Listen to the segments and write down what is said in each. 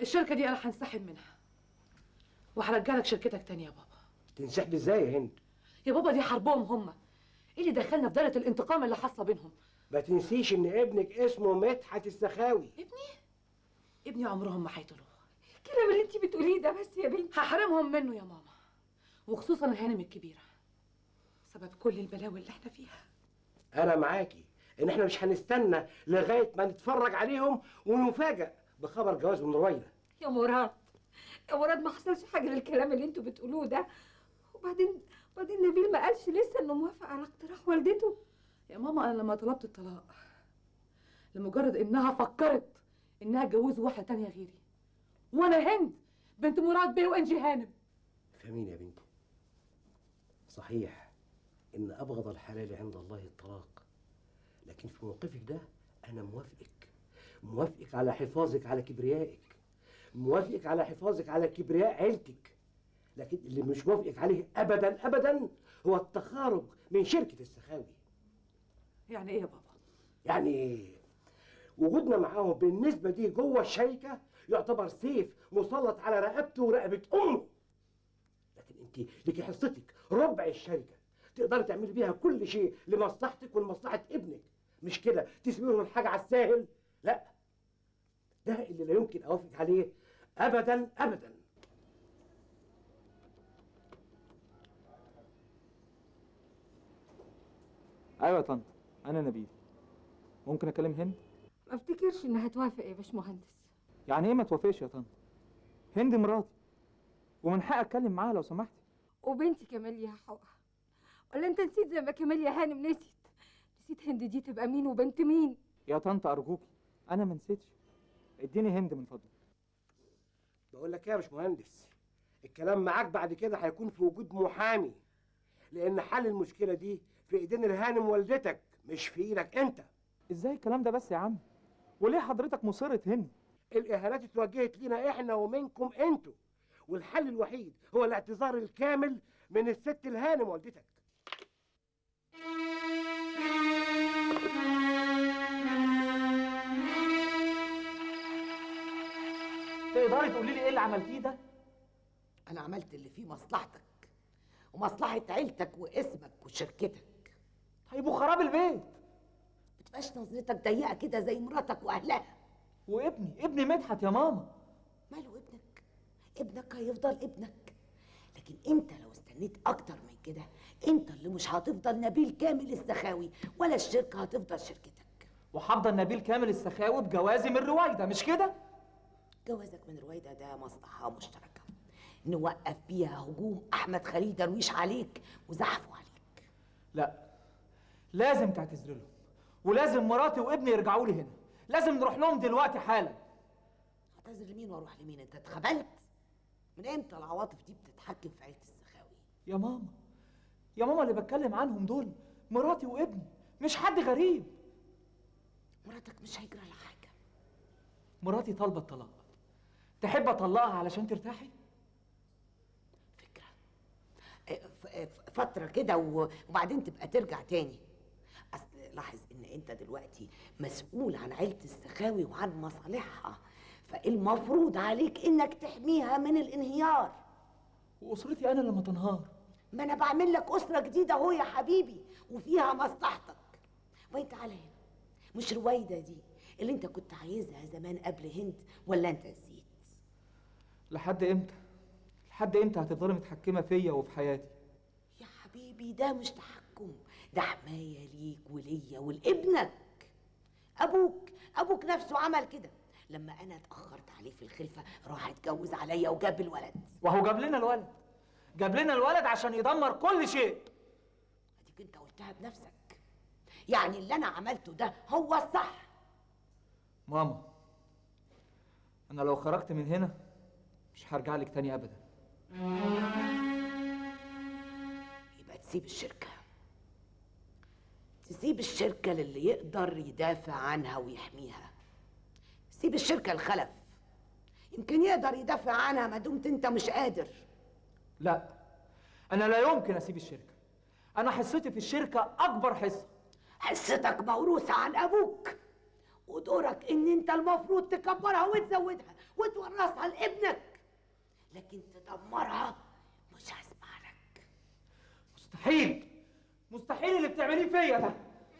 الشركه دي انا هنسحب منها وهرجع لك شركتك تاني يا بابا تنسحب ازاي يا هند يا بابا دي حربهم هم ايه اللي دخلنا في دايره الانتقام اللي حاصله بينهم ما تنسيش ان ابنك اسمه مدحت السخاوي ابني ابني عمرهم ما هيطلوه الكلام اللي انت بتقوليه ده بس يا بنتي هحرمهم منه يا ماما وخصوصا الهانم الكبيره سبب كل البلاوي اللي احنا فيها انا معاكي ان احنا مش هنستنى لغايه ما نتفرج عليهم ونفاجئ بخبر جواز من رويده يا مراد يا مراد ما حصلش حاجه للكلام اللي انتوا بتقولوه ده وبعدين وبعدين نبيل ما قالش لسه انه موافق على اقتراح والدته يا ماما انا لما طلبت الطلاق لمجرد انها فكرت انها تجوز واحده تانية غيري وانا هند بنت مراد بيه وانجي هانم فاهمين يا بنتي صحيح ان ابغض الحلال عند الله الطلاق لكن في موقفك ده انا موافقك موافقك على حفاظك على كبريائك موافقك على حفاظك على كبرياء عيلتك لكن اللي مش موافقك عليه ابدا ابدا هو التخارج من شركه السخاوي يعني ايه يا بابا يعني وجودنا معاهم بالنسبه دي جوه الشركه يعتبر سيف مسلط على رقبته ورقبه امه لكن انت ليكي حصتك ربع الشركه تقدري تعملي بيها كل شيء لمصلحتك ولمصلحه ابنك مش كده تسيبي لهم الحاجه على الساهل لا ده اللي لا يمكن اوافق عليه ابدا ابدا ايوه يا طنط انا نبيل ممكن اكلم هند ما افتكرش انها توافق يا باشمهندس يعني ايه ما توافقش يا طنط هند مراتي ومن حقي اتكلم معاها لو سمحتي وبنتي كمال ليها حقها ولا انت نسيت زي ما كمال يا هانم نسيت نسيت هند دي تبقى مين وبنت مين يا طنط ارجوكي انا ما نسيتش اديني هند من فضلك بقول لك ايه يا باشمهندس الكلام معاك بعد كده هيكون في وجود محامي لان حل المشكله دي في ايدين الهانم والدتك مش في ايدك انت ازاي الكلام ده بس يا عم وليه حضرتك مصر تهني الاهانات اتوجهت لينا احنا ومنكم انتوا والحل الوحيد هو الاعتذار الكامل من الست الهانم والدتك تقدري تقولي لي ايه اللي عملتيه ده انا عملت اللي فيه مصلحتك ومصلحه عيلتك واسمك وشركتك طيب وخراب البيت ما تبقاش نظرتك ضيقه كده زي مراتك واهلها وابني ابني مدحت يا ماما ماله ابنك ابنك هيفضل ابنك لكن انت لو استنيت اكتر من كده انت اللي مش هتفضل نبيل كامل السخاوي ولا الشركه هتفضل شركتك وحافظه نبيل كامل السخاوي بجوازي من رويده مش كده جوازك من رويده ده مصلحه مشتركه نوقف بيها هجوم احمد خليل درويش عليك وزحفه عليك لا لازم تعتذر لهم ولازم مراتي وابني يرجعوا لي هنا لازم نروح لهم دلوقتي حالا اعتذر لمين واروح لمين انت اتخبلت من امتى العواطف دي بتتحكم في عيله السخاوي يا ماما يا ماما اللي بتكلم عنهم دول مراتي وابني مش حد غريب مراتك مش هيجرى لها حاجه مراتي طالبه الطلاق تحب اطلقها علشان ترتاحي فكره اه، ف- اه، فتره كده و- وبعدين تبقى ترجع تاني اصل لاحظ ان انت دلوقتي مسؤول عن عيله السخاوي وعن مصالحها فالمفروض عليك انك تحميها من الانهيار واسرتي انا لما تنهار ما انا بعمل لك اسره جديده اهو يا حبيبي وفيها مصلحتك وانت تعالى هنا مش رويده دي اللي انت كنت عايزها زمان قبل هند ولا انت نسيت لحد امتى لحد امتى هتفضلي متحكمه فيا وفي حياتي يا حبيبي ده مش تحكم ده حمايه ليك وليا ولابنك ابوك ابوك نفسه عمل كده لما انا اتاخرت عليه في الخلفه راح اتجوز عليا وجاب الولد وهو جاب لنا الولد جاب لنا الولد عشان يدمر كل شيء اديك انت قلتها بنفسك يعني اللي انا عملته ده هو الصح ماما انا لو خرجت من هنا مش هرجع لك تاني ابدا يبقى تسيب الشركة تسيب الشركة للي يقدر يدافع عنها ويحميها سيب الشركة الخلف يمكن يقدر يدافع عنها ما دمت انت مش قادر لا انا لا يمكن اسيب الشركه انا حصتي في الشركه اكبر حصه حصتك موروثة عن ابوك ودورك ان انت المفروض تكبرها وتزودها وتورثها لابنك لكن تدمرها مش هسمع لك مستحيل مستحيل اللي بتعمليه فيا ده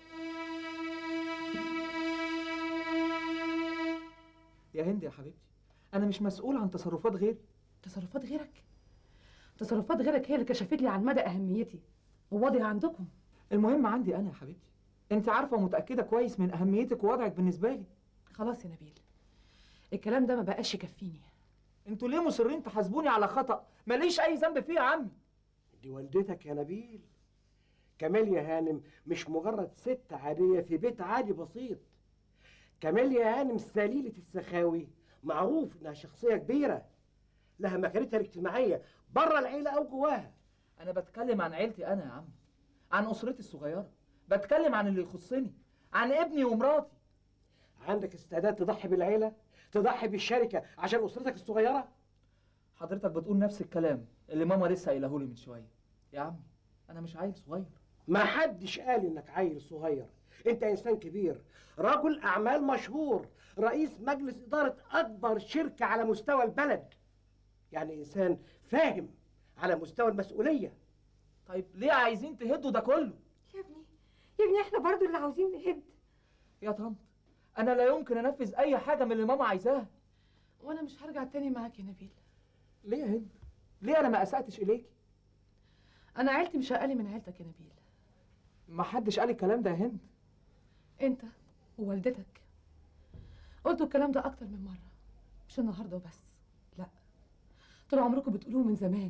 يا هند يا حبيبتي انا مش مسؤول عن تصرفات غيري تصرفات غيرك تصرفات غيرك هي اللي كشفت لي عن مدى اهميتي ووضعي عندكم المهم عندي انا يا حبيبتي انت عارفه ومتاكده كويس من اهميتك ووضعك بالنسبه لي خلاص يا نبيل الكلام ده ما بقاش يكفيني انتوا ليه مصرين تحاسبوني على خطا ماليش اي ذنب فيه يا عمي دي والدتك يا نبيل كمال يا هانم مش مجرد ست عادية في بيت عادي بسيط كمال يا هانم سليلة السخاوي معروف انها شخصية كبيرة لها مكانتها الاجتماعية بره العيلة او جواها انا بتكلم عن عيلتي انا يا عمي عن اسرتي الصغيره بتكلم عن اللي يخصني عن ابني ومراتي عندك استعداد تضحي بالعيلة تضحي بالشركة عشان اسرتك الصغيرة حضرتك بتقول نفس الكلام اللي ماما لسه قايله لي من شويه يا عمي انا مش عيل صغير ما حدش قال انك عيل صغير انت انسان كبير رجل اعمال مشهور رئيس مجلس اداره اكبر شركه على مستوى البلد يعني انسان فاهم على مستوى المسؤوليه طيب ليه عايزين تهدوا ده كله يا ابني يا ابني احنا برضو اللي عاوزين نهد يا طنط انا لا يمكن انفذ اي حاجه من اللي ماما عايزاها وانا مش هرجع تاني معاك يا نبيل ليه يا هند ليه انا ما اساتش اليكي انا عيلتي مش اقل من عيلتك يا نبيل ما حدش قال الكلام ده يا هند انت ووالدتك قلتوا الكلام ده اكتر من مره مش النهارده وبس لا طول عمركم بتقولوه من زمان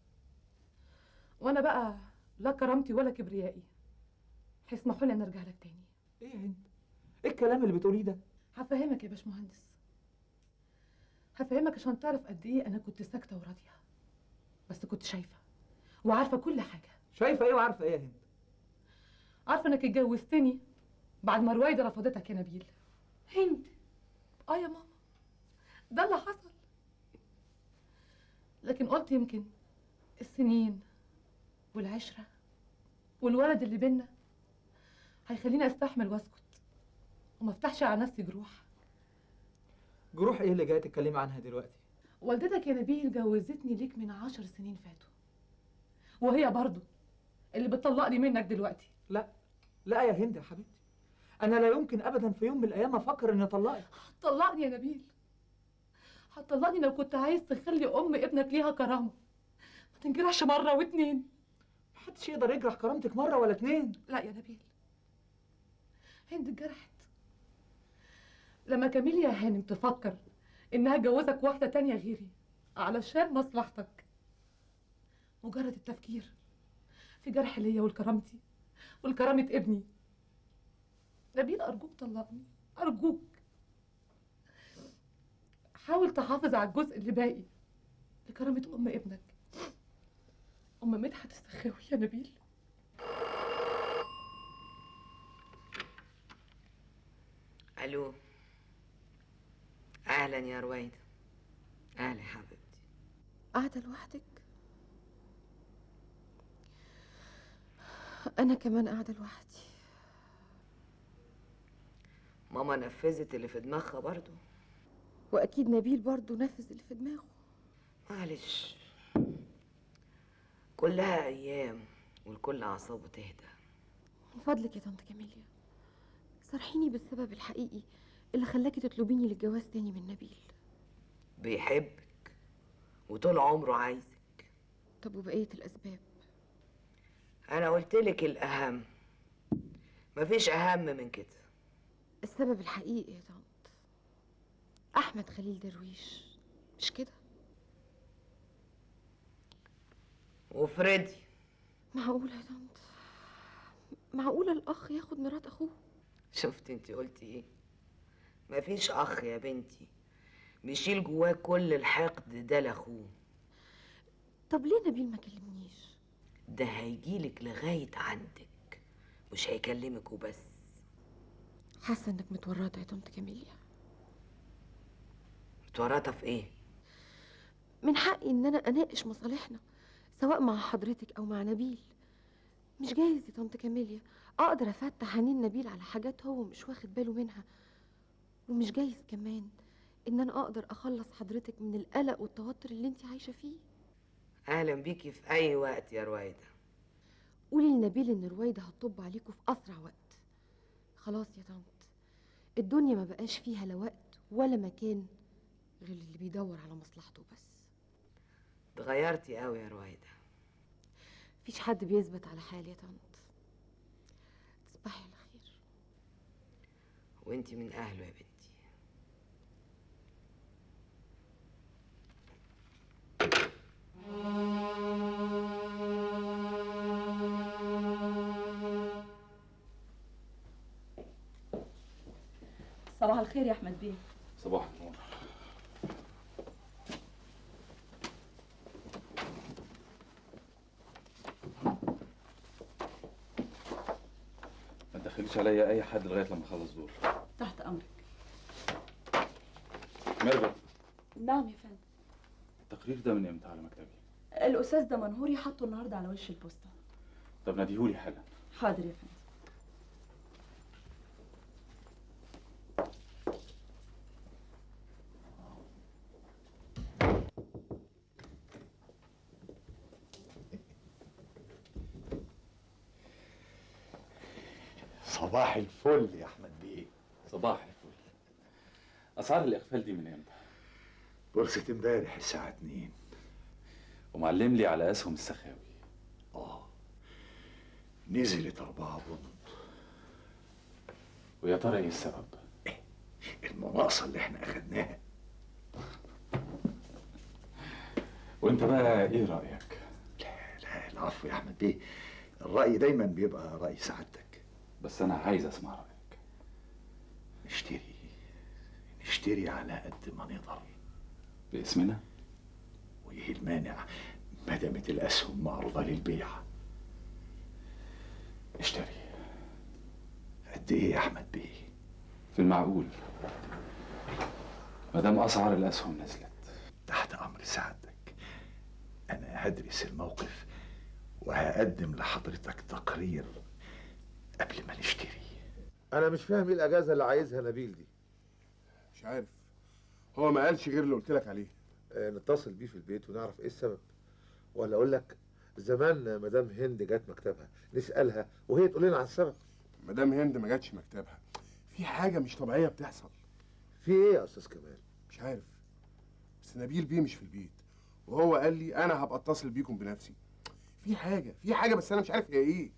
وانا بقى لا كرامتي ولا كبريائي هيسمحوا لي ان ارجع لك تاني ايه يا هند ايه الكلام اللي بتقوليه ده هفهمك يا باشمهندس هفهمك عشان تعرف قد ايه انا كنت ساكته وراضيه بس كنت شايفه وعارفه كل حاجه شايفه ايه وعارفه ايه يا هند عارفه انك اتجوزتني بعد ما روايدة رفضتك يا نبيل هند اه يا ماما ده اللي حصل لكن قلت يمكن السنين والعشرة والولد اللي بينا هيخليني استحمل واسكت وما افتحش على نفسي جروح جروح ايه اللي جايه تتكلمي عنها دلوقتي والدتك يا نبيل جوزتني ليك من عشر سنين فاتوا وهي برضو اللي بتطلقني منك دلوقتي لا لا يا هند يا حبيبتي انا لا يمكن ابدا في يوم من الايام افكر اني اطلقك هتطلقني يا نبيل هتطلقني لو كنت عايز تخلي ام ابنك ليها كرامه ما تنجرحش مره واتنين محدش يقدر يجرح كرامتك مره ولا اتنين لا يا نبيل هند اتجرحت لما كاميليا هانم تفكر انها جوزك واحده تانية غيري علشان مصلحتك مجرد التفكير في جرح ليا ولكرامتي ولكرامه ابني نبيل ارجوك طلقني ارجوك حاول تحافظ على الجزء اللي باقي لكرامه ام ابنك ام مدحت السخاوي يا نبيل الو اهلا يا رويدة اهلا يا حبيبتي قاعدة لوحدك أنا كمان قاعدة لوحدي ماما نفذت اللي في دماغها برضو وأكيد نبيل برضو نفذ اللي في دماغه معلش كلها ايام والكل اعصابه تهدى من فضلك يا طنط كاميليا صرحيني بالسبب الحقيقي اللي خلاكي تطلبيني للجواز تاني من نبيل بيحبك وطول عمره عايزك طب وبقية الأسباب انا قلتلك الاهم مفيش اهم من كده السبب الحقيقي يا طنط أحمد خليل درويش مش كده وفريدي معقولة يا طنط معقولة الأخ ياخد مرات أخوه شفت انت قلتي ايه مفيش اخ يا بنتي بيشيل جواه كل الحقد ده لاخوه طب ليه نبيل ما كلمنيش ده هيجيلك لغاية عندك مش هيكلمك وبس حاسة إنك متورطة يا طنط كاميليا متورطة في ايه من حقي ان انا اناقش مصالحنا سواء مع حضرتك او مع نبيل مش جايز يا طنط كاميليا اقدر افتح عينين نبيل على حاجات هو مش واخد باله منها ومش جايز كمان ان انا اقدر اخلص حضرتك من القلق والتوتر اللي انت عايشه فيه اهلا بيكي في اي وقت يا رويده قولي لنبيل ان رويده هتطب عليكم في اسرع وقت خلاص يا طنط الدنيا ما بقاش فيها لا وقت ولا مكان غير اللي بيدور على مصلحته بس اتغيرتي قوي يا رويده مفيش حد بيثبت على حال يا طنط تصبحي على خير وانتي من اهله يا بنتي صباح الخير يا احمد بيه صباح النور ما تدخليش عليا اي حد لغايه لما اخلص دور تحت امرك ميرفت نعم يا فندم التقرير ده من امتى على مكتبي الاستاذ ده منهوري حطه النهارده على وش البوسطه طب ناديهولي حالا حاضر يا فندم صباح الفل يا احمد بيه صباح الفل اسعار الاقفال دي من امتى بورصة امبارح الساعة 2 ومعلم لي على اسهم السخاوي اه نزلت أربعة بونت ويا ترى ايه السبب المناقصة اللي احنا أخدناها وانت بقى ايه رايك لا العفو يا أحمد بيه الرأي دايما بيبقى رأي سعادتك بس انا عايز اسمع رايك نشتري نشتري على قد ما نقدر باسمنا وإيه المانع ما دامت الأسهم معروضة للبيع اشتري قد إيه يا أحمد بيه في المعقول ما دام اسعار الاسهم نزلت تحت أمر سعادتك أنا هدرس الموقف وهقدم لحضرتك تقرير قبل ما نشتري انا مش فاهم ايه الاجازه اللي عايزها نبيل دي مش عارف هو ما قالش غير اللي قلت لك عليه آه، نتصل بيه في البيت ونعرف ايه السبب ولا اقول لك زمان مدام هند جت مكتبها نسالها وهي تقول لنا على السبب مدام هند ما جاتش مكتبها في حاجه مش طبيعيه بتحصل في ايه يا استاذ كمال مش عارف بس نبيل بيه مش في البيت وهو قال لي انا هبقى اتصل بيكم بنفسي في حاجه في حاجه بس انا مش عارف هي ايه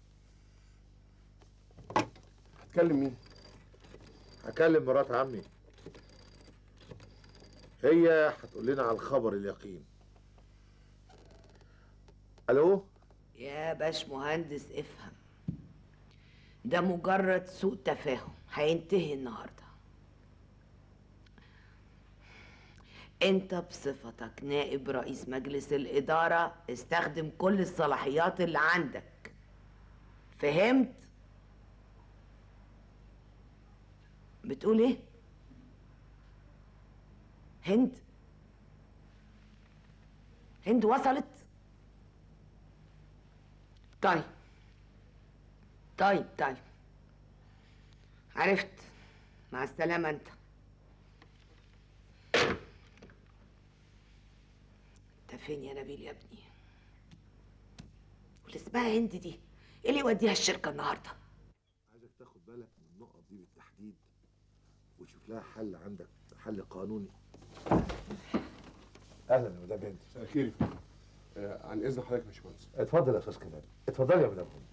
هتكلم مين هكلم مرات عمي هي هتقول لنا على الخبر اليقين الو يا باش مهندس افهم ده مجرد سوء تفاهم هينتهي النهارده انت بصفتك نائب رئيس مجلس الاداره استخدم كل الصلاحيات اللي عندك فهمت بتقول ايه هند هند وصلت طيب طيب طيب عرفت مع السلامة انت انت فين يا نبيل يا ابني واللي اسمها هند دي ايه اللي يوديها الشركة النهاردة عايزك تاخد بالك من النقط دي بالتحديد وتشوف لها حل عندك حل قانوني اهلا يا مدام هند مساء الخير يا فندم. آه، عن اذن حضرتك يا باشمهندس اتفضل يا استاذ كمال اتفضل يا مدام هند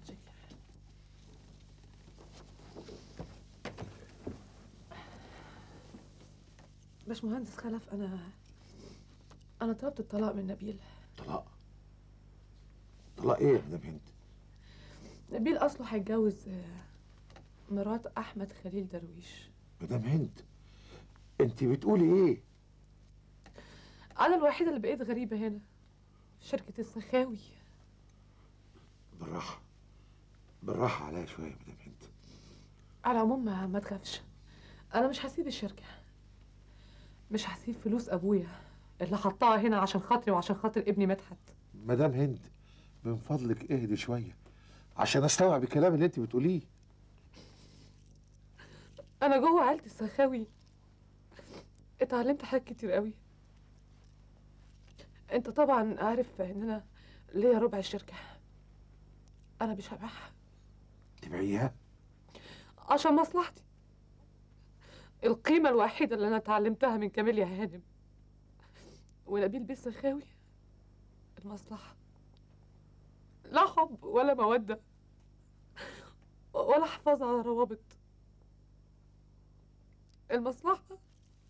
باشمهندس خلف انا انا طلبت الطلاق من نبيل طلاق طلاق ايه يا مدام هند نبيل اصله هيتجوز آه، مرات احمد خليل درويش مدام هند انت بتقولي ايه انا الوحيده اللي بقيت غريبه هنا في شركه السخاوي بالراحه بالراحه عليا شويه يا مدام هند على العموم ما, ما تخافش انا مش هسيب الشركه مش هسيب فلوس ابويا اللي حطها هنا عشان خاطري وعشان خاطر ابني مدحت مدام هند من فضلك اهدي شويه عشان استوعب الكلام اللي انت بتقوليه انا جوه عيله السخاوي اتعلمت حاجات كتير قوي انت طبعا عارف ان انا ليا ربع الشركه انا مش هبيعها تبيعيها عشان مصلحتي القيمة الوحيدة اللي أنا اتعلمتها من كاميليا هانم ونبيل بيه السخاوي المصلحة لا حب ولا مودة ولا حفاظ على روابط المصلحة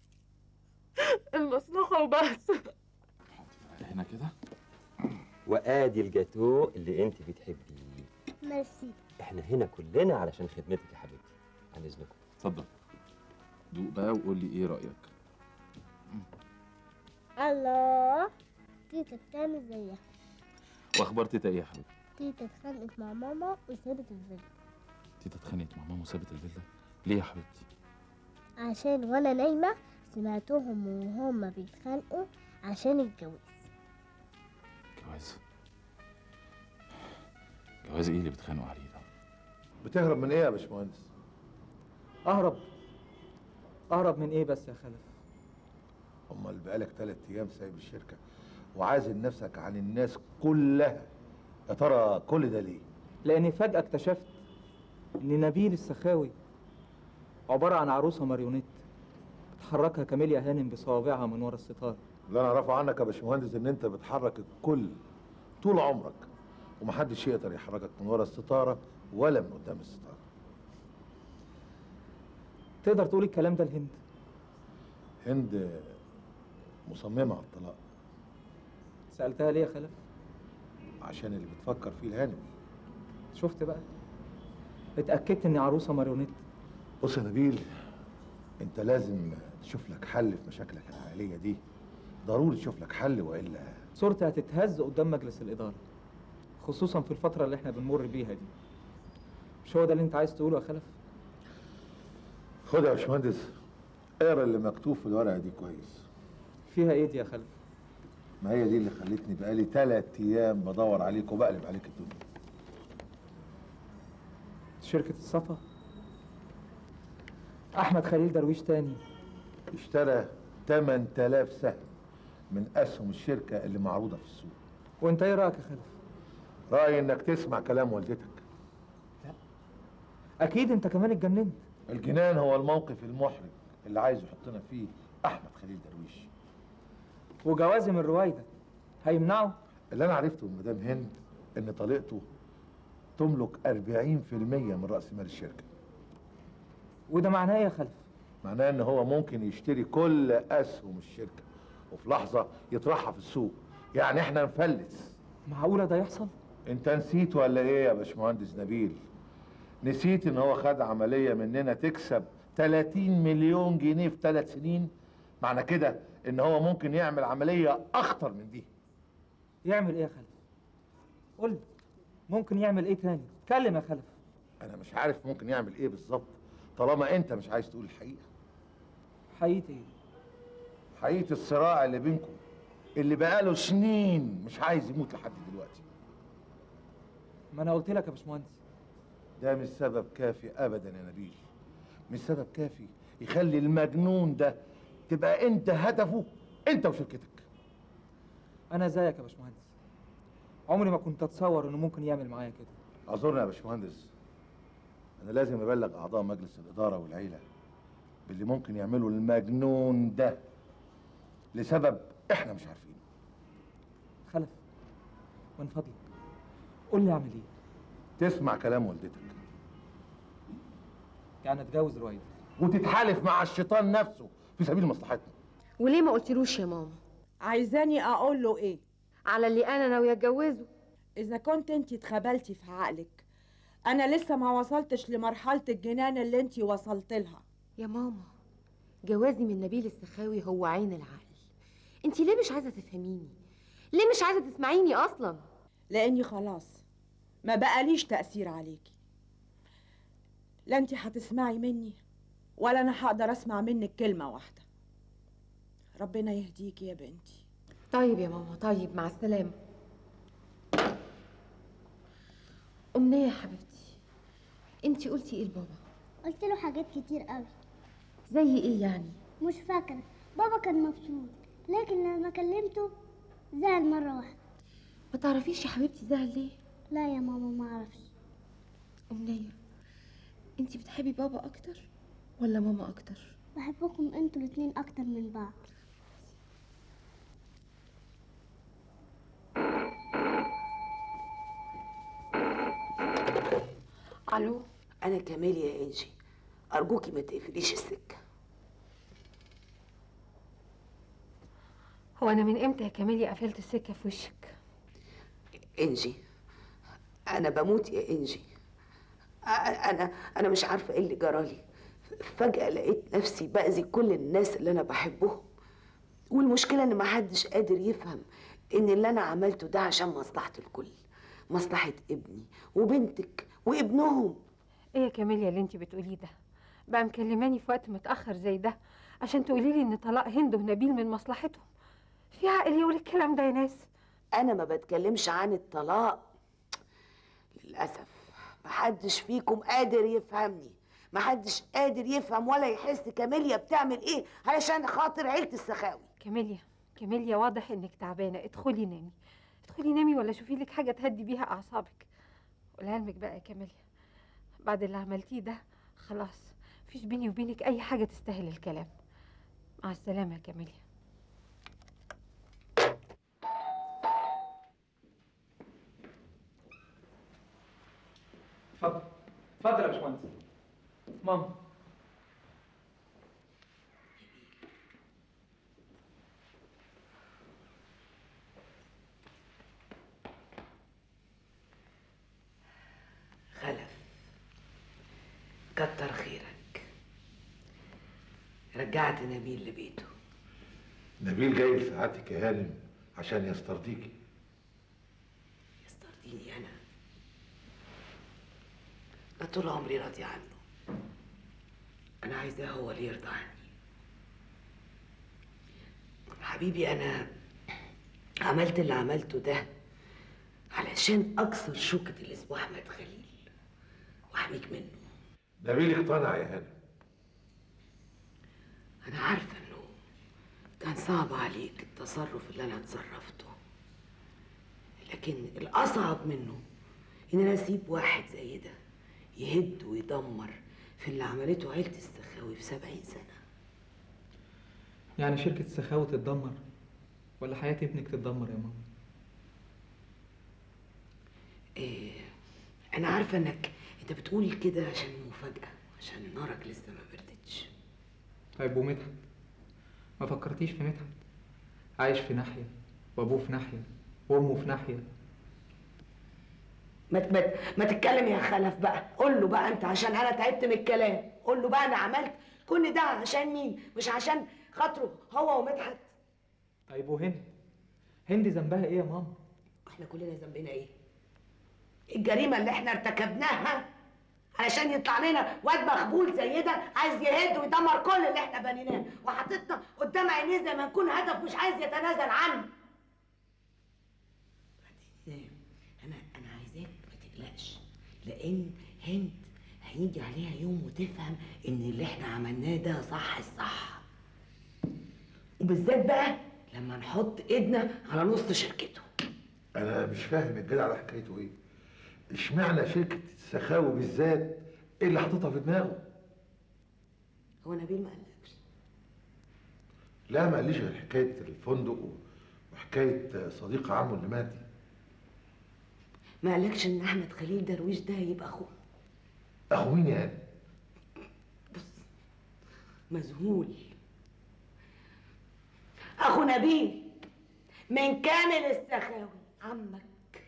المصلحة وبس هنا كده وادي الجاتو اللي انت بتحبيه ميرسي احنا هنا كلنا علشان خدمتك يا حبيبتي عن اذنكم اتفضل دوق بقى وقول لي ايه رايك الله تيتا بتعمل زيها واخبار تيتا ايه يا حبيبي تيتا اتخانقت مع ماما وسابت الفيلا تيتا اتخانقت مع ماما وسابت الفيلا ليه يا حبيبتي عشان وانا نايمة سمعتهم وهما بيتخانقوا عشان الجواز جواز جواز ايه اللي بتخانقوا عليه ده بتهرب من ايه يا باشمهندس اهرب اهرب من ايه بس يا خلف امال بقالك ثلاث ايام سايب الشركه وعازل نفسك عن الناس كلها يا ترى كل ده ليه لاني فجاه اكتشفت ان نبيل السخاوي عباره عن عروسه ماريونيت بتحركها كاميليا هانم بصوابعها من ورا الستار اللي انا اعرفه عنك يا باشمهندس ان انت بتحرك الكل طول عمرك ومحدش يقدر يحركك من ورا الستاره ولا من قدام الستاره تقدر تقول الكلام ده لهند هند مصممه على الطلاق سالتها ليه يا خلف عشان اللي بتفكر فيه الهانم شفت بقى اتاكدت اني عروسه ماريونيت بص يا نبيل انت لازم تشوف لك حل في مشاكلك العائليه دي ضروري تشوف لك حل والا صورتي هتتهز قدام مجلس الاداره خصوصا في الفتره اللي احنا بنمر بيها دي مش هو ده اللي انت عايز تقوله يا خلف خد يا باشمهندس اقرا اللي مكتوب في الورقه دي كويس فيها ايه دي يا خلف ما هي دي اللي خلتني بقالي ثلاث ايام بدور عليك وبقلب عليك الدنيا شركه الصفا احمد خليل درويش تاني اشترى 8000 سهم من اسهم الشركه اللي معروضه في السوق وانت ايه رايك يا خلف رايي انك تسمع كلام والدتك اكيد انت كمان اتجننت الجنان هو الموقف المحرج اللي عايز يحطنا فيه احمد خليل درويش وجوازم الرويده هيمنعه اللي انا عرفته من مدام هند ان طليقته تملك 40% من راس مال الشركه وده معناه ايه يا خلف معناه ان هو ممكن يشتري كل اسهم الشركه وفي لحظه يطرحها في السوق يعني احنا نفلس معقوله ده يحصل انت نسيت ولا ايه يا باشمهندس نبيل نسيت ان هو خد عمليه مننا تكسب 30 مليون جنيه في ثلاث سنين معنى كده ان هو ممكن يعمل عمليه اخطر من دي يعمل ايه يا خلف قول لي ممكن يعمل ايه تاني اتكلم يا خلف انا مش عارف ممكن يعمل ايه بالظبط طالما انت مش عايز تقول الحقيقه حقيقة ايه حقيقه الصراع اللي بينكم اللي بقاله سنين مش عايز يموت لحد دلوقتي ما انا قلت لك يا باشمهندس ده مش سبب كافي ابدا يا نبيل مش سبب كافي يخلي المجنون ده تبقى انت هدفه انت وشركتك انا زيك يا باشمهندس عمري ما كنت اتصور انه ممكن يعمل معايا كده اعذرني يا باشمهندس انا لازم ابلغ اعضاء مجلس الاداره والعيله باللي ممكن يعملوا المجنون ده لسبب احنا مش عارفينه خلف من فضلك قول لي اعمل ايه تسمع كلام والدتك يعني اتجوز رويده وتتحالف مع الشيطان نفسه في سبيل مصلحتنا وليه ما قلتلوش يا ماما عايزاني اقول له ايه على اللي انا ناويه اتجوزه اذا كنت انت اتخبلتي في عقلك انا لسه ما وصلتش لمرحله الجنان اللي انت وصلت لها يا ماما جوازي من نبيل السخاوي هو عين العقل انت ليه مش عايزه تفهميني ليه مش عايزه تسمعيني اصلا لاني خلاص ما بقاليش تاثير عليكي لا انت هتسمعي مني ولا انا هقدر اسمع منك كلمه واحده ربنا يهديكي يا بنتي طيب يا ماما طيب مع السلامه أمنية يا حبيبتي انت قلتي ايه لبابا قلت له حاجات كتير قوي زي ايه يعني مش فاكرة بابا كان مبسوط لكن لما كلمته زعل مرة واحدة ما تعرفيش يا حبيبتي زعل ليه لا يا ماما ما اعرفش امنيه انتي بتحبي بابا اكتر ولا ماما اكتر بحبكم انتوا الاتنين اكتر من بعض الو انا كمال يا انجي ارجوكي ما تقفليش السكه هو انا من امتى يا كاميليا قفلت السكه في وشك انجي انا بموت يا انجي أ- انا انا مش عارفه ايه اللي جرالي فجاه لقيت نفسي باذي كل الناس اللي انا بحبهم والمشكله ان محدش قادر يفهم ان اللي انا عملته ده عشان مصلحه الكل مصلحه ابني وبنتك وابنهم ايه يا كاميليا اللي انت بتقوليه ده بقى مكلماني في وقت متاخر زي ده عشان تقولي لي ان طلاق هند ونبيل من مصلحتهم في عقل يقول الكلام ده يا ناس انا ما بتكلمش عن الطلاق للاسف محدش فيكم قادر يفهمني محدش قادر يفهم ولا يحس كاميليا بتعمل ايه علشان خاطر عيله السخاوي كاميليا كاميليا واضح انك تعبانه ادخلي نامي ادخلي نامي ولا شوفي لك حاجه تهدي بيها اعصابك ولعلمك بقى يا كاميليا بعد اللي عملتيه ده خلاص مفيش بيني وبينك اي حاجه تستاهل الكلام مع السلامه يا كاميليا اتفضل اتفضل يا باشمهندس ماما خلف كتر خيرك رجعت نبيل لبيته نبيل جاي لسعادتك يا هانم عشان يسترضيكي يسترضيني انا انا طول عمري راضي عنه انا عايزاه هو اللي يرضى عني حبيبي انا عملت اللي عملته ده علشان اكسر شوكة اللي اسمه احمد خليل واحميك منه نبيل اقتنع يا هانم انا عارفه انه كان صعب عليك التصرف اللي انا اتصرفته لكن الاصعب منه ان انا اسيب واحد زي ده يهد ويدمر في اللي عملته عيله السخاوي في سبعين سنه يعني شركة السخاوي تتدمر ولا حياة ابنك تتدمر يا ماما إيه انا عارفه انك انت بتقول كده عشان مفاجاه عشان نارك لسه ما بردتش طيب ومدحت ما فكرتيش في مدحت عايش في ناحية وابوه في ناحية وامه في ناحية ما ما ما تتكلم يا خلف بقى قول له بقى انت عشان انا تعبت من الكلام قول له بقى انا عملت كل ده عشان مين مش عشان خاطره هو ومدحت طيب وهند هند ذنبها ايه يا ماما احنا كلنا ذنبنا ايه الجريمه اللي احنا ارتكبناها علشان يطلع لنا واد مخبول زي ده عايز يهد ويدمر كل اللي احنا بنيناه وحاططنا قدام عينيه زي ما نكون هدف مش عايز يتنازل عنه بعدين انا انا عايزاك ما تقلقش لان هند هيجي عليها يوم وتفهم ان اللي احنا عملناه ده صح الصح وبالذات بقى لما نحط ايدنا على نص شركته انا مش فاهم الجدع ده حكايته ايه اشمعنى شركه السخاوي بالذات ايه اللي حاططها في دماغه هو نبيل ما قالكش لا ما قاليش غير حكايه الفندق وحكايه صديق عمه اللي مات ما قالكش ان احمد خليل درويش ده هيبقى اخوه اخو مين يعني مذهول اخو نبيل من كامل السخاوي عمك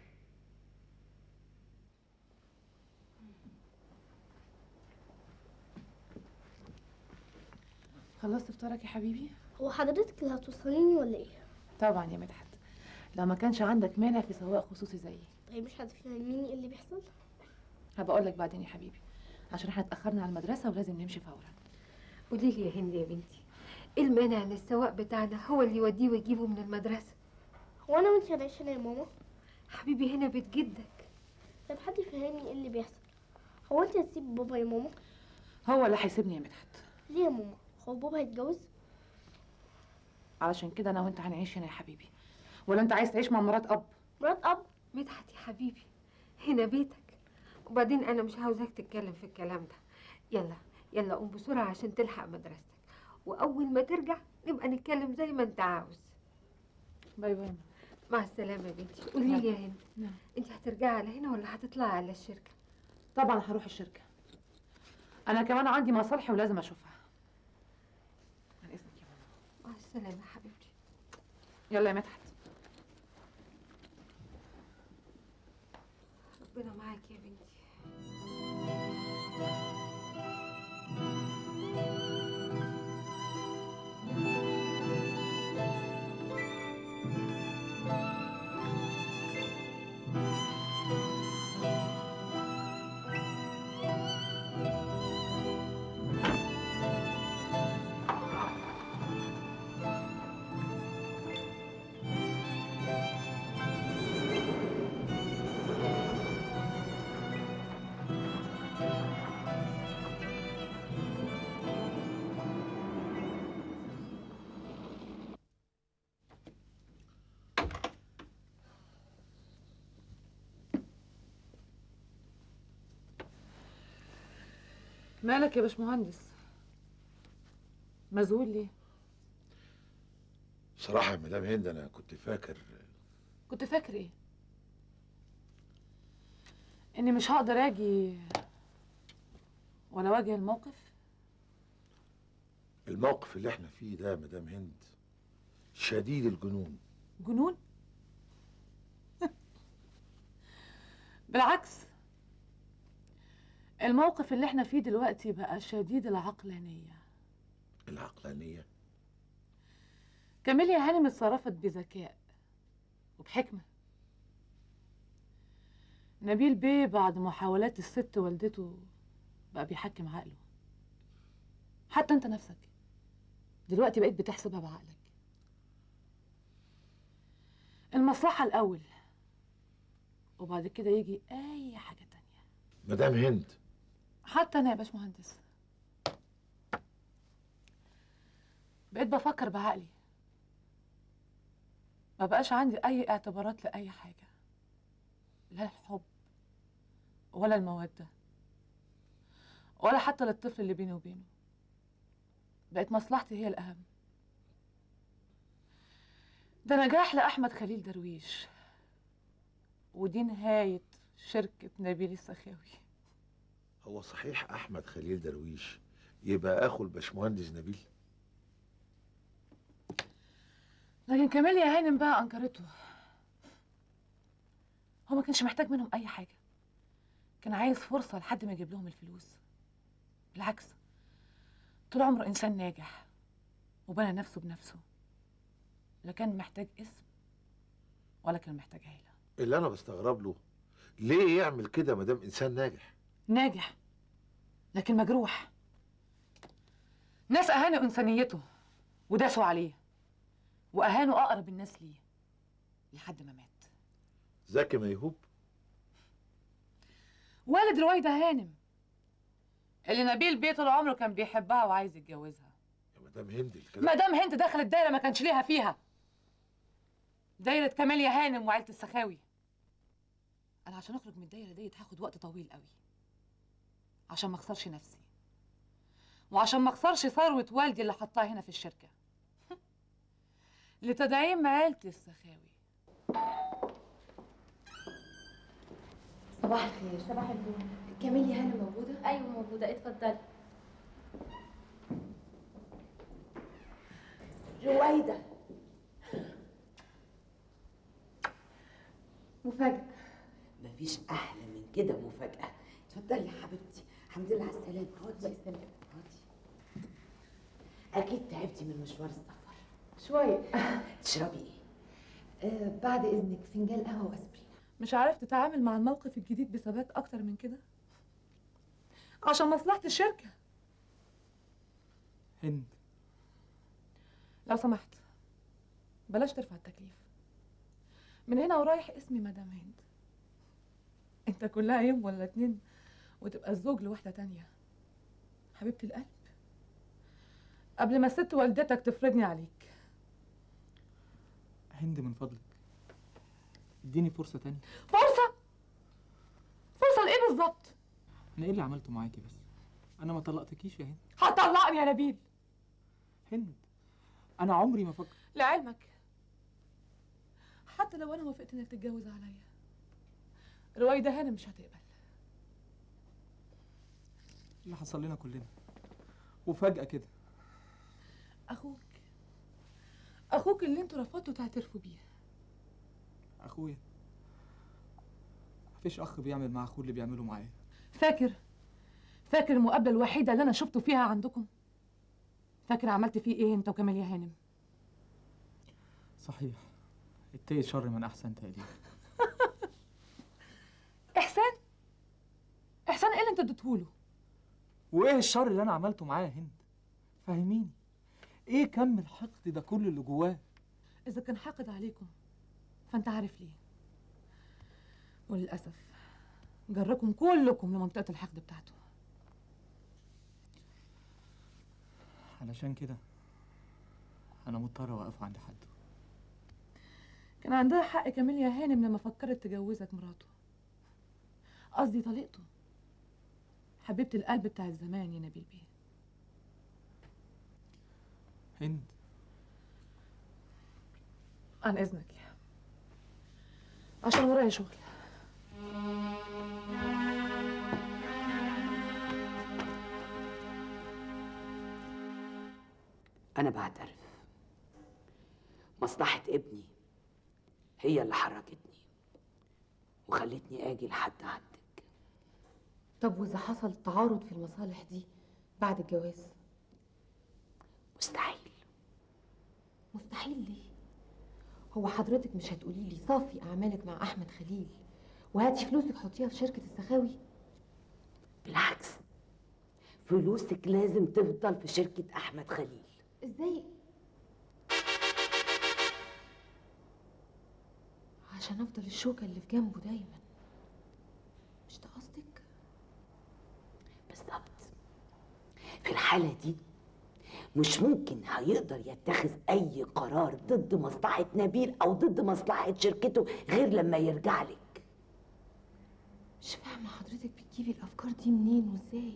خلصت فطارك يا حبيبي هو حضرتك اللي هتوصليني ولا ايه طبعا يا مدحت لو ما كانش عندك مانع في سواق خصوصي زيي طيب مش هتفهميني ايه اللي بيحصل هبقول لك بعدين يا حبيبي عشان احنا اتاخرنا على المدرسه ولازم نمشي فورا قولي لي يا هند يا بنتي ايه المانع ان السواق بتاعنا هو اللي يوديه ويجيبه من المدرسه هو انا وانت هنعيش هنا يا ماما حبيبي هنا بيت جدك طب حد يفهمني ايه اللي بيحصل هو انت هتسيب بابا يا ماما هو اللي هيسيبني يا مدحت ليه يا ماما هو بابا هيتجوز علشان كده انا وانت هنعيش هنا يا حبيبي ولا انت عايز تعيش مع مرات اب مرات اب مدحت يا حبيبي هنا بيتك وبعدين انا مش عاوزاك تتكلم في الكلام ده يلا يلا قوم بسرعه عشان تلحق مدرستك واول ما ترجع نبقى نتكلم زي ما انت عاوز باي باي مع السلامه يا بنتي قولي لي يا هند نعم. انت هترجعي على هنا ولا هتطلعي على الشركه طبعا هروح الشركه انا كمان عندي مصالحي ولازم اشوفها عن اذنك يا ماما مع السلامه يا حبيبتي يلا يا مدحت ربنا معاك يا بنتي مالك يا باشمهندس مذهول ليه بصراحة يا مدام هند أنا كنت فاكر كنت فاكر ايه اني مش هقدر اجي ولا واجه الموقف الموقف اللي احنا فيه ده يا مدام هند شديد الجنون جنون بالعكس الموقف اللي احنا فيه دلوقتي بقى شديد العقلانية العقلانية كاميليا هانم اتصرفت بذكاء وبحكمة نبيل بيه بعد محاولات الست والدته بقى بيحكم عقله حتى انت نفسك دلوقتي بقيت بتحسبها بعقلك المصلحة الأول وبعد كده يجي أي حاجة تانية مدام هند حتى أنا يا باشمهندس بقيت بفكر بعقلي ما بقاش عندي أي اعتبارات لأي حاجة لا الحب ولا المودة ولا حتى للطفل اللي بيني وبينه بقت مصلحتي هي الأهم ده نجاح لأحمد خليل درويش ودي نهاية شركة نبيل السخاوي هو صحيح أحمد خليل درويش يبقى أخو الباشمهندس نبيل لكن كاميليا هانم بقى أنكرته هو ما كانش محتاج منهم أي حاجة كان عايز فرصة لحد ما يجيب لهم الفلوس بالعكس طول عمره إنسان ناجح وبنى نفسه بنفسه لا كان محتاج اسم ولا كان محتاج عيلة اللي أنا بستغرب له ليه يعمل كده مدام إنسان ناجح ناجح لكن مجروح ناس أهانوا إنسانيته وداسوا عليه وأهانوا أقرب الناس ليه لحد ما مات زكي ميهوب والد رويدة هانم اللي نبيل بيه طول عمره كان بيحبها وعايز يتجوزها يا مدام هند الكلام ما دام هند دخلت دايره ما كانش ليها فيها دايره كاميليا هانم وعيله السخاوي انا عشان اخرج من الدايره ديت هاخد وقت طويل قوي عشان ما اخسرش نفسي وعشان ما اخسرش ثروه والدي اللي حطها هنا في الشركه لتدعيم عيله السخاوي صباح الخير صباح النور كاميليا هانم موجودة؟ ايوه موجوده اتفضلي رويدة مفاجأة مفيش أحلى من كده مفاجأة اتفضلي يا حبيبتي الحمد لله على السلامة اقعدي اقعدي أكيد تعبتي من مشوار السفر شوية تشربي إيه؟ آه بعد إذنك فنجان قهوة وأسبرين مش عارف تتعامل مع الموقف الجديد بثبات اكتر من كده عشان مصلحه الشركه هند لو سمحت بلاش ترفع التكليف من هنا ورايح اسمي مدام هند انت كلها يوم ولا اتنين وتبقى الزوج لواحدة تانية حبيبة القلب قبل ما ست والدتك تفرضني عليك هند من فضلك اديني فرصة تانية فرصة فرصة لإيه بالظبط؟ أنا إيه اللي عملته معاكي بس؟ أنا ما طلقتكيش يا هند هتطلقني يا نبيل هند أنا عمري ما فكر لعلمك حتى لو أنا وافقت إنك تتجوز عليا رويدة هانم مش هتقبل اللي حصل لنا كلنا وفجأة كده أخوك أخوك اللي انتوا رفضتوا تعترفوا بيه أخويا مفيش أخ بيعمل مع أخوه اللي بيعمله معايا فاكر فاكر المقابلة الوحيدة اللي أنا شفته فيها عندكم فاكر عملت فيه إيه أنت وكمال يا هانم صحيح اتقي شر من أحسن تقدير إحسان إحسان إيه اللي أنت اديتهوله وإيه الشر اللي أنا عملته معاه يا هند؟ فهميني إيه كم الحقد ده كله اللي جواه؟ إذا كان حاقد عليكم فأنت عارف ليه وللأسف جركم كلكم لمنطقة الحقد بتاعته علشان كده أنا مضطر أوقف عند حد كان عندها حق كامل يا هانم لما فكرت تجوزك مراته قصدي طليقته حبيبة القلب بتاع الزمان يا نبيل بيه هند عن إذنك عشان ورايا شغل أنا بعترف مصلحة ابني هي اللي حركتني وخلتني أجي لحد عندك طب وإذا حصل تعارض في المصالح دي بعد الجواز مستحيل مستحيل ليه هو حضرتك مش هتقولي لي صافي أعمالك مع أحمد خليل وهاتي فلوسك حطيها في شركة السخاوي بالعكس فلوسك لازم تفضل في شركة أحمد خليل ازاي عشان افضل الشوكة اللي في جنبه دايما مش ده قصدك بالظبط في الحالة دي مش ممكن هيقدر يتخذ أي قرار ضد مصلحة نبيل أو ضد مصلحة شركته غير لما يرجع لك مش فاهمة حضرتك بتجيبي الأفكار دي منين وازاي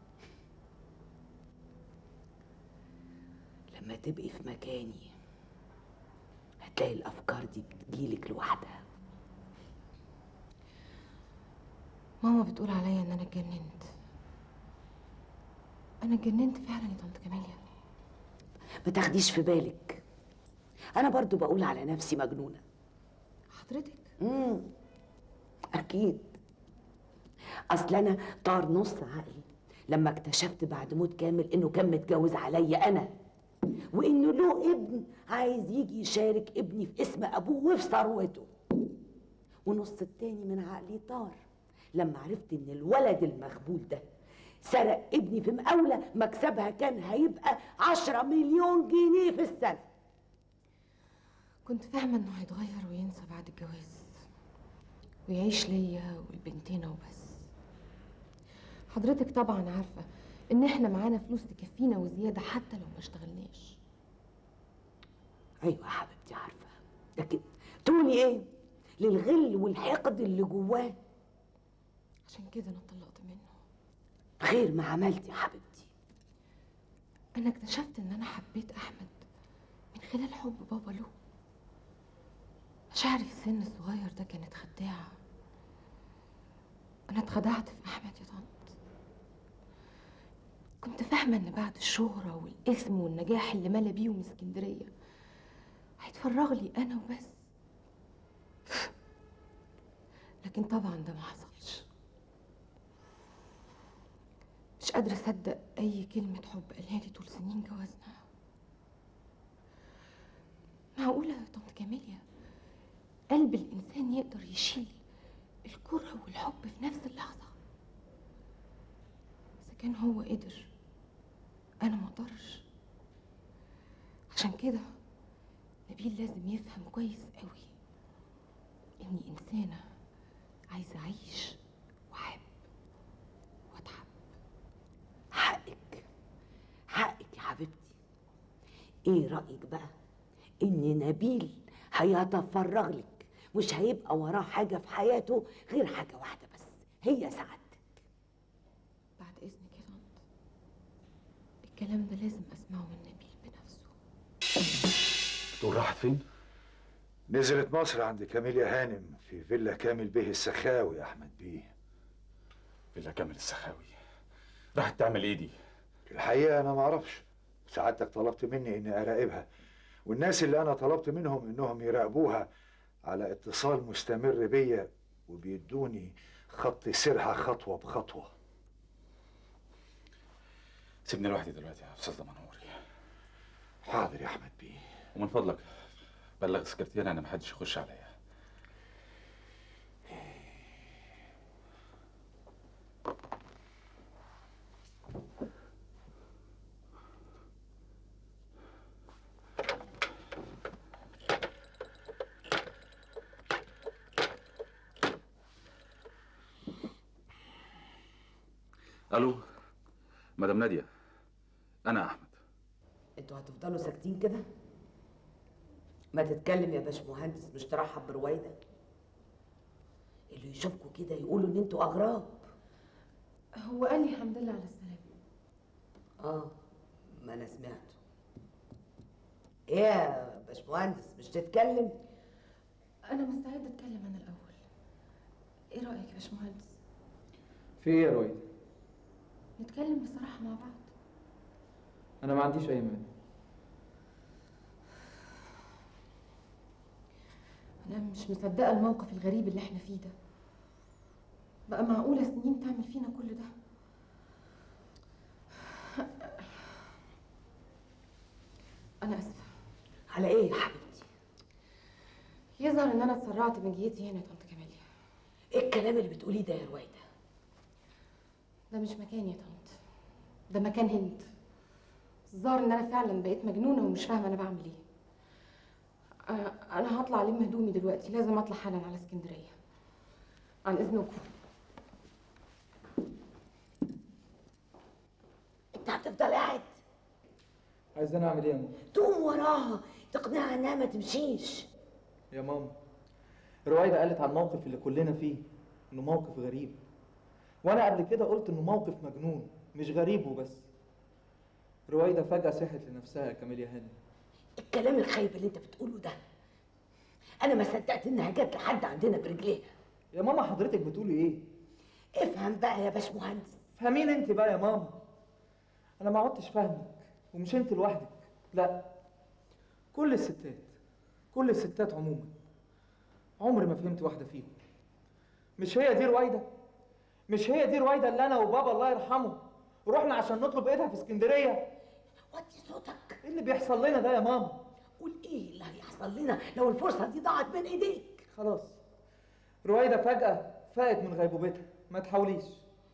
لما تبقي في مكاني هتلاقي الأفكار دي بتجيلك لوحدها ماما بتقول عليا ان انا اتجننت انا اتجننت فعلا يا طنط كاميليا ما تاخديش في بالك أنا برضو بقول على نفسي مجنونة حضرتك امم أكيد أصل أنا طار نص عقلي لما اكتشفت بعد موت كامل إنه كان متجوز عليا أنا وإنه له ابن عايز يجي يشارك ابني في اسم أبوه وفي ثروته ونص التاني من عقلي طار لما عرفت إن الولد المخبول ده سرق ابني في مقاولة مكسبها كان هيبقى عشرة مليون جنيه في السنة كنت فاهمة انه هيتغير وينسى بعد الجواز ويعيش ليا والبنتين وبس حضرتك طبعا عارفة ان احنا معانا فلوس تكفينا وزيادة حتى لو ما اشتغلناش أيوة يا حبيبتي عارفة لكن تقولي إيه للغل والحقد اللي جواه عشان كده انا اتطلقت منه غير ما عملت يا حبيبتي انا اكتشفت ان انا حبيت احمد من خلال حب بابا له مشاعري في السن الصغير ده كانت خداعة انا اتخدعت في احمد يا طنط كنت فاهمة ان بعد الشهرة والاسم والنجاح اللي ملا بيهم اسكندرية هيتفرغ لي انا وبس لكن طبعا ده ما حصلش مش قادرة أصدق أي كلمة حب قالها لي طول سنين جوازنا معقولة يا طنط كاميليا قلب الإنسان يقدر يشيل الكره والحب في نفس اللحظة إذا كان هو قدر أنا ما أقدرش عشان كده نبيل لازم يفهم كويس قوي إني إنسانة عايزة أعيش وأحب وأتعب حقك حقك يا حبيبتي ايه رايك بقى ان نبيل هيتفرغ لك مش هيبقى وراه حاجه في حياته غير حاجه واحده بس هي سعادتك بعد اذنك يا طنط الكلام ده لازم اسمعه من نبيل بنفسه تقول راحت فين؟ نزلت مصر عند كاميليا هانم في فيلا كامل بيه السخاوي يا احمد بيه فيلا كامل السخاوي راحت تعمل ايه دي؟ الحقيقه انا ما اعرفش سعادتك طلبت مني اني اراقبها والناس اللي انا طلبت منهم انهم يراقبوها على اتصال مستمر بيا وبيدوني خط سيرها خطوه بخطوه سيبني لوحدي دلوقتي يا استاذ دمنهوري حاضر يا احمد بيه ومن فضلك بلغ السكرتيرة ان محدش يخش عليا الو مدام ناديه انا احمد انتوا هتفضلوا ساكتين كده ما تتكلم يا باشمهندس مش ترحب برويده اللي يشوفكوا كده يقولوا ان انتوا اغراب هو قال لي الحمد لله على السلامه اه ما انا سمعته ايه يا باشمهندس مش تتكلم انا مستعده اتكلم انا الاول ايه رايك يا باشمهندس في ايه يا رويد نتكلم بصراحه مع بعض انا ما عنديش اي مانع انا مش مصدقه الموقف الغريب اللي احنا فيه ده بقى معقوله سنين تعمل فينا كل ده انا اسفه على ايه يا حبيبتي يظهر ان انا اتسرعت من جيتي هنا يا طنط كماليا ايه الكلام اللي بتقوليه ده يا رويده ده مش مكان يا طنط ده مكان هند الظاهر ان انا فعلا بقيت مجنونه ومش فاهمه انا بعمل ايه أنا- انا هطلع الم هدومي دلوقتي لازم اطلع حالا على اسكندريه عن اذنكم انت هتفضل قاعد عايزاني اعمل ايه يا ماما تقوم وراها تقنعها انها ما تمشيش يا ماما رويدة قالت على الموقف اللي كلنا فيه انه موقف غريب وانا قبل كده قلت انه موقف مجنون مش غريب وبس رويدة فجأة صحت لنفسها يا كاميليا هانم الكلام الخايب اللي انت بتقوله ده انا ما صدقت انها جت لحد عندنا برجليها يا ماما حضرتك بتقولي ايه افهم بقى يا باشمهندس فهمين انت بقى يا ماما انا ما عدتش فاهمك ومش انت لوحدك لا كل الستات كل الستات عموما عمري ما فهمت واحده فيهم مش هي دي رويده مش هي دي رويده اللي انا وبابا الله يرحمه رحنا عشان نطلب ايدها في اسكندريه وطي صوتك ايه اللي بيحصل لنا ده يا ماما قول ايه اللي هيحصل لنا لو الفرصه دي ضاعت من ايديك خلاص رويده فجاه فاقت من غيبوبتها ما تحاوليش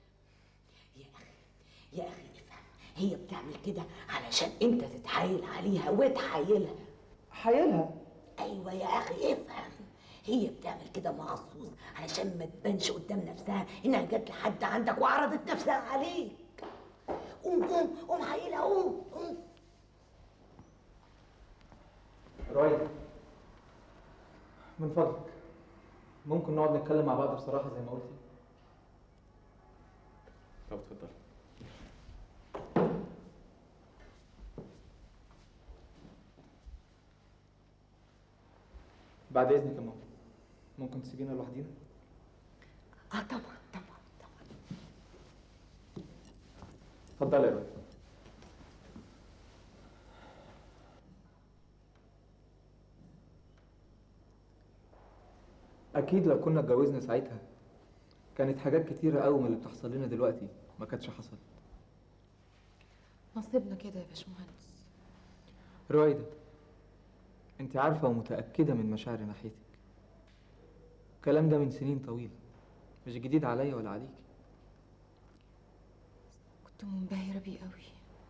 يا اخي افهم هي بتعمل كده علشان انت تتحايل عليها وتحايلها حايلها ايوه يا اخي افهم هي بتعمل كده مخصوص علشان ما تبانش قدام نفسها انها جت لحد عندك وعرضت نفسها عليك قوم قوم قوم حايلها قوم قوم رويده من فضلك ممكن نقعد نتكلم مع بعض بصراحه زي ما قلتي طب اتفضل بعد اذنك يا ماما ممكن تسيبينا لوحدينا اه طبعا طبعا اتفضلي يا رويده اكيد لو كنا اتجوزنا ساعتها كانت حاجات كتيره قوي من اللي بتحصل لنا دلوقتي ما كانتش حصلت نصيبنا كده يا باشمهندس رويده انت عارفه ومتاكده من مشاعري ناحيتك الكلام ده من سنين طويله مش جديد عليا ولا عليكي كنت منبهره بيه قوي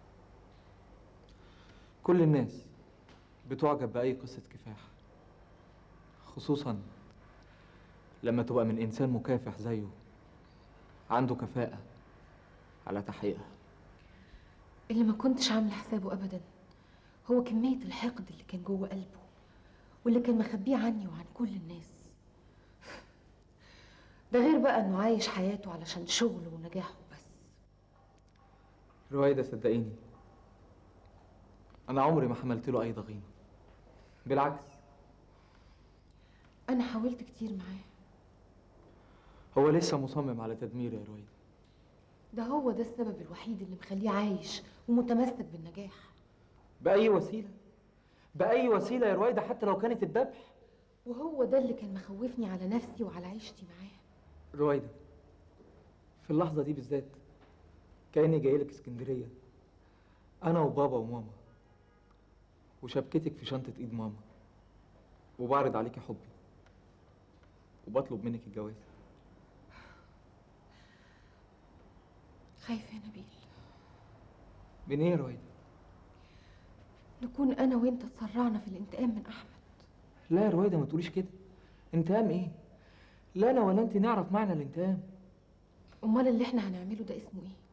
كل الناس بتعجب بأي قصة كفاح خصوصا لما تبقى من إنسان مكافح زيه عنده كفاءة على تحقيقها اللي ما كنتش عامله حسابه ابدا هو كمية الحقد اللي كان جوه قلبه واللي كان مخبيه عني وعن كل الناس ده غير بقى انه عايش حياته علشان شغله ونجاحه بس رويدة صدقيني أنا عمري ما حملت له أي ضغينة بالعكس انا حاولت كتير معاه هو لسه مصمم على تدميري يا رويدة ده هو ده السبب الوحيد اللي مخليه عايش ومتمسك بالنجاح بأي وسيلة بأي وسيلة يا رويدة حتى لو كانت الذبح وهو ده اللي كان مخوفني على نفسي وعلى عيشتي معاه رويدة في اللحظة دي بالذات كأني جاي لك اسكندرية أنا وبابا وماما وشبكتك في شنطة إيد ماما وبعرض عليكي حبي وبطلب منك الجواز خايفة يا نبيل من إيه يا رويدة؟ نكون انا وانت اتسرعنا في الانتقام من احمد لا يا رويدة ما تقوليش كده انتقام إيه؟ لا أنا ولا أنت نعرف معنى الانتقام امال اللي احنا هنعمله ده اسمه ايه